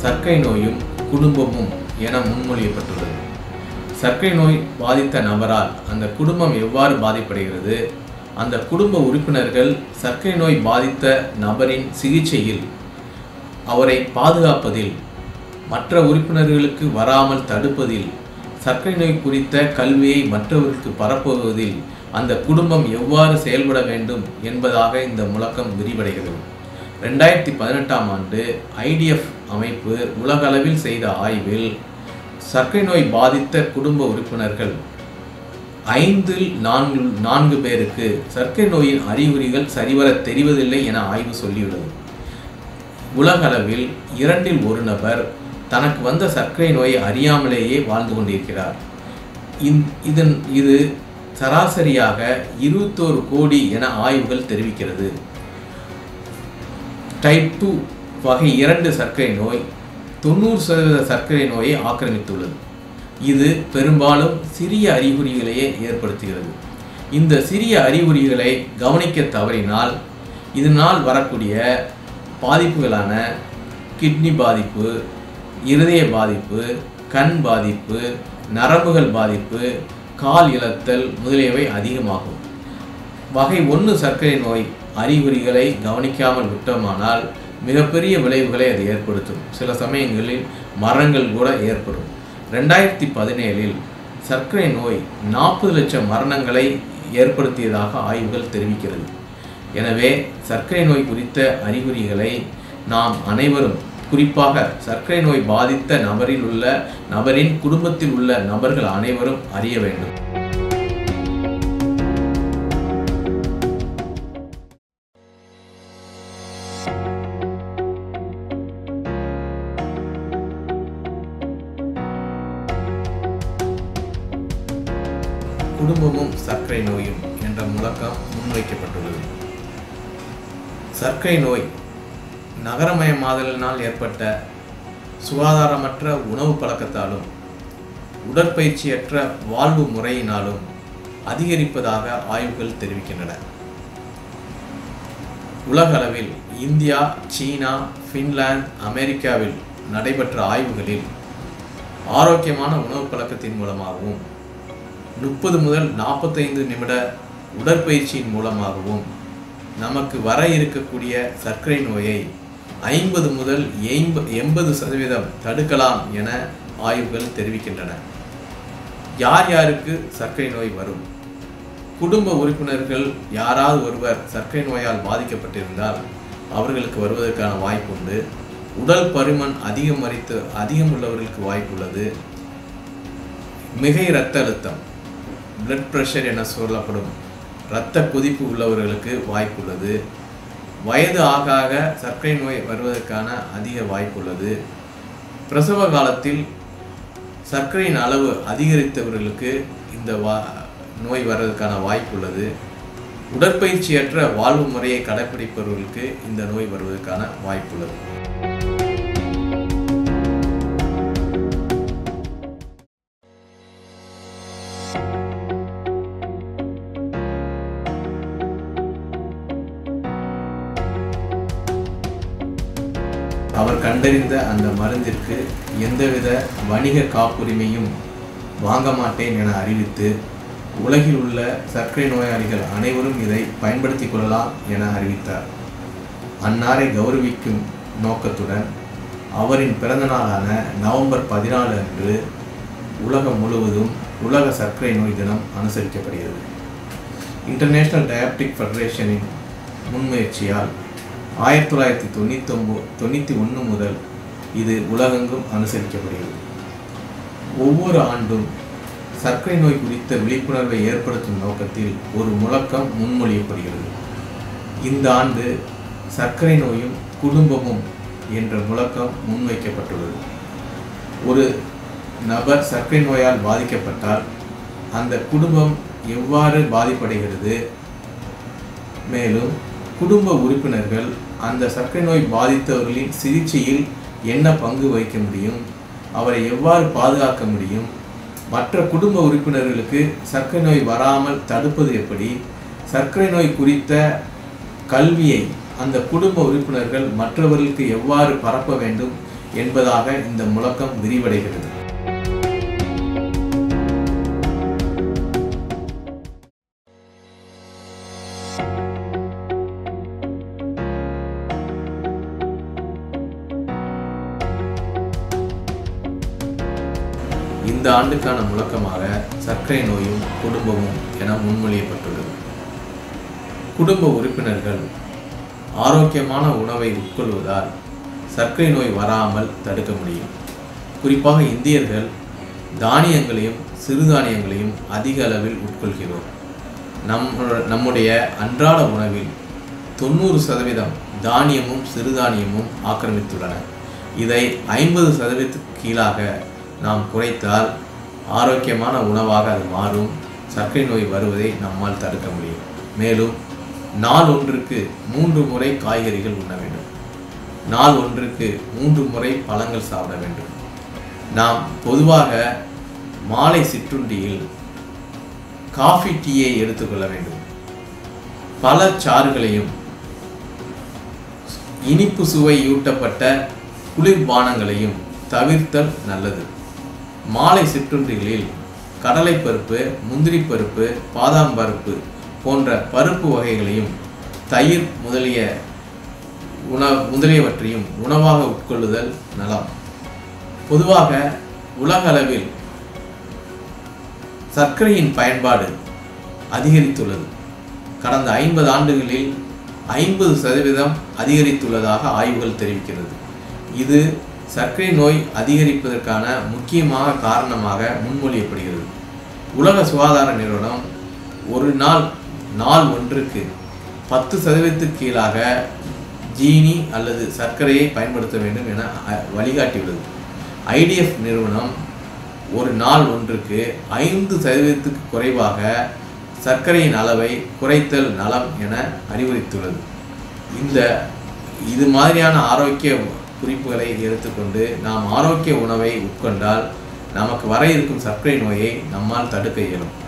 சர்க்கரை நோயும் குடும்பமும் என முன்மொழியப்பட்டுள்ளது சர்க்கரை நோய் பாதித்த நபரால் அந்த குடும்பம் எவ்வாறு பாதிப்படைகிறது அந்த குடும்ப உறுப்பினர்கள் சர்க்கரை நோய் பாதித்த நபரின் சிகிச்சையில் அவரை பாதுகாப்பதில் மற்ற உறுப்பினர்களுக்கு வராமல் தடுப்பதில் சர்க்கரை நோய் குறித்த கல்வியை மற்றவர்களுக்கு பரப்புவதில் அந்த குடும்பம் எவ்வாறு செயல்பட வேண்டும் என்பதாக இந்த முழக்கம் விரிவடைகிறது ரெண்டாயிரத்தி பதினெட்டாம் ஆண்டு ஐடிஎஃப் அமைப்பு உலகளவில் செய்த ஆய்வில் சர்க்கரை நோய் பாதித்த குடும்ப உறுப்பினர்கள் ஐந்தில் நான்கு நான்கு பேருக்கு சர்க்கரை நோயின் அறிகுறிகள் சரிவர தெரிவதில்லை என ஆய்வு சொல்லியுள்ளது உலகளவில் இரண்டில் ஒரு நபர் தனக்கு வந்த சர்க்கரை நோயை அறியாமலேயே வாழ்ந்து கொண்டிருக்கிறார் இந்- இதன் இது சராசரியாக இருபத்தோரு கோடி என ஆய்வுகள் தெரிவிக்கிறது டைப் டூ வகை இரண்டு சர்க்கரை நோய் தொண்ணூறு சதவீத சர்க்கரை நோயை ஆக்கிரமித்துள்ளது இது பெரும்பாலும் சிறிய அறிகுறிகளையே ஏற்படுத்துகிறது இந்த சிறிய அறிகுறிகளை கவனிக்க தவறினால் இதனால் வரக்கூடிய பாதிப்புகளான கிட்னி பாதிப்பு இருதய பாதிப்பு கண் பாதிப்பு நரம்புகள் பாதிப்பு கால் இழத்தல் முதலியவை அதிகமாகும் வகை ஒன்று சர்க்கரை நோய் அறிகுறிகளை கவனிக்காமல் விட்டோமானால் மிகப்பெரிய விளைவுகளை அது ஏற்படுத்தும் சில சமயங்களில் மரணங்கள் கூட ஏற்படும் ரெண்டாயிரத்தி பதினேழில் சர்க்கரை நோய் நாற்பது லட்சம் மரணங்களை ஏற்படுத்தியதாக ஆய்வுகள் தெரிவிக்கிறது எனவே சர்க்கரை நோய் குறித்த அறிகுறிகளை நாம் அனைவரும் குறிப்பாக சர்க்கரை நோய் பாதித்த நபரில் உள்ள நபரின் குடும்பத்தில் உள்ள நபர்கள் அனைவரும் அறிய வேண்டும் குடும்பமும் சர்க்கரை நோயும் என்ற முழக்கம் முன்வைக்கப்பட்டுள்ளது சர்க்கரை நோய் நகரமயமாதலினால் ஏற்பட்ட சுகாதாரமற்ற உணவு பழக்கத்தாலும் உடற்பயிற்சியற்ற வாழ்வு முறையினாலும் அதிகரிப்பதாக ஆய்வுகள் தெரிவிக்கின்றன உலகளவில் இந்தியா சீனா பின்லாந்து அமெரிக்காவில் நடைபெற்ற ஆய்வுகளில் ஆரோக்கியமான உணவு பழக்கத்தின் மூலமாகவும் முப்பது முதல் நாற்பத்தைந்து நிமிட உடற்பயிற்சியின் மூலமாகவும் நமக்கு வர இருக்கக்கூடிய சர்க்கரை நோயை ஐம்பது முதல் எண்ப எண்பது சதவீதம் தடுக்கலாம் என ஆய்வுகள் தெரிவிக்கின்றன யார் யாருக்கு சர்க்கரை நோய் வரும் குடும்ப உறுப்பினர்கள் யாராவது ஒருவர் சர்க்கரை நோயால் பாதிக்கப்பட்டிருந்தால் அவர்களுக்கு வருவதற்கான வாய்ப்பு உண்டு உடல் பருமன் அதிகம் மறித்து அதிகம் உள்ளவர்களுக்கு வாய்ப்புள்ளது மிகை இரத்த அழுத்தம் பிளட் பிரஷர் என சொல்லப்படும் இரத்த கொதிப்பு உள்ளவர்களுக்கு வாய்ப்புள்ளது வயது ஆக ஆக சர்க்கரை நோய் வருவதற்கான அதிக வாய்ப்புள்ளது பிரசவ காலத்தில் சர்க்கரையின் அளவு அதிகரித்தவர்களுக்கு இந்த வா நோய் வர்றதுக்கான வாய்ப்புள்ளது உடற்பயிற்சியற்ற வாழ்வு முறையை கடைப்பிடிப்பவர்களுக்கு இந்த நோய் வருவதற்கான வாய்ப்புள்ளது அவர் கண்டறிந்த அந்த மருந்திற்கு எந்தவித வணிக காப்புரிமையும் வாங்க மாட்டேன் என அறிவித்து உலகில் உள்ள சர்க்கரை நோயாளிகள் அனைவரும் இதை பயன்படுத்திக் கொள்ளலாம் என அறிவித்தார் அன்னாரை கௌரவிக்கும் நோக்கத்துடன் அவரின் பிறந்தநாளான நவம்பர் பதினாலு அன்று உலகம் முழுவதும் உலக சர்க்கரை நோய் தினம் அனுசரிக்கப்படுகிறது இன்டர்நேஷனல் டயபெட்டிக் ஃபெடரேஷனின் முன்முயற்சியால் ஆயிரத்தி தொள்ளாயிரத்தி தொண்ணூத்தொம்போ தொண்ணூற்றி ஒன்று முதல் இது உலகெங்கும் அனுசரிக்கப்படுகிறது ஒவ்வொரு ஆண்டும் சர்க்கரை நோய் குறித்த விழிப்புணர்வை ஏற்படுத்தும் நோக்கத்தில் ஒரு முழக்கம் முன்மொழியப்படுகிறது இந்த ஆண்டு சர்க்கரை நோயும் குடும்பமும் என்ற முழக்கம் முன்வைக்கப்பட்டுள்ளது ஒரு நபர் சர்க்கரை நோயால் பாதிக்கப்பட்டால் அந்த குடும்பம் எவ்வாறு பாதிப்படைகிறது மேலும் குடும்ப உறுப்பினர்கள் அந்த சர்க்கரை நோய் பாதித்தவர்களின் சிகிச்சையில் என்ன பங்கு வகிக்க முடியும் அவரை எவ்வாறு பாதுகாக்க முடியும் மற்ற குடும்ப உறுப்பினர்களுக்கு சர்க்கரை நோய் வராமல் தடுப்பது எப்படி சர்க்கரை நோய் குறித்த கல்வியை அந்த குடும்ப உறுப்பினர்கள் மற்றவர்களுக்கு எவ்வாறு பரப்ப வேண்டும் என்பதாக இந்த முழக்கம் விரிவடைகிறது இந்த ஆண்டுக்கான முழக்கமாக சர்க்கரை நோயும் குடும்பமும் என முன்மொழியப்பட்டுள்ளது குடும்ப உறுப்பினர்கள் ஆரோக்கியமான உணவை உட்கொள்வதால் சர்க்கரை நோய் வராமல் தடுக்க முடியும் குறிப்பாக இந்தியர்கள் தானியங்களையும் சிறுதானியங்களையும் அதிக அளவில் உட்கொள்கிறோம் நம் நம்முடைய அன்றாட உணவில் தொண்ணூறு சதவீதம் தானியமும் சிறுதானியமும் ஆக்கிரமித்துள்ளன இதை ஐம்பது சதவீதத்துக்கு கீழாக நாம் குறைத்தால் ஆரோக்கியமான உணவாக அது மாறும் சர்க்கரை நோய் வருவதை நம்மால் தடுக்க முடியும் மேலும் நாள் ஒன்றுக்கு மூன்று முறை காய்கறிகள் உண்ண வேண்டும் நாள் ஒன்றுக்கு மூன்று முறை பழங்கள் சாப்பிட வேண்டும் நாம் பொதுவாக மாலை சிற்றுண்டியில் காஃபி டீயை எடுத்துக்கொள்ள வேண்டும் பல சாறுகளையும் இனிப்பு சுவை ஊட்டப்பட்ட குளிர்பானங்களையும் தவிர்த்தல் நல்லது மாலை சிற்றுண்டிகளில் கடலைப்பருப்பு முந்திரி பருப்பு பாதாம் பருப்பு போன்ற பருப்பு வகைகளையும் தயிர் முதலிய உண முதலியவற்றையும் உணவாக உட்கொள்ளுதல் நலம் பொதுவாக உலக அளவில் சர்க்கரையின் பயன்பாடு அதிகரித்துள்ளது கடந்த ஐம்பது ஆண்டுகளில் ஐம்பது சதவீதம் அதிகரித்துள்ளதாக ஆய்வுகள் தெரிவிக்கிறது இது சர்க்கரை நோய் அதிகரிப்பதற்கான முக்கியமாக காரணமாக முன்மொழியப்படுகிறது உலக சுகாதார நிறுவனம் ஒரு நாள் நாள் ஒன்றுக்கு பத்து சதவீதத்துக்கு கீழாக ஜீனி அல்லது சர்க்கரையை பயன்படுத்த வேண்டும் என அ- வழிகாட்டியுள்ளது ஐடிஎஃப் நிறுவனம் ஒரு நாள் ஒன்றுக்கு ஐந்து சதவீதத்துக்கு குறைவாக சர்க்கரையின் அளவை குறைத்தல் நலம் என அறிவுறுத்துள்ளது இந்த இது மாதிரியான ஆரோக்கிய குறிப்புகளை எடுத்துக்கொண்டு நாம் ஆரோக்கிய உணவை உட்கொண்டால் நமக்கு வர இருக்கும் சர்க்கரை நோயை நம்மால் தடுக்க இயலும்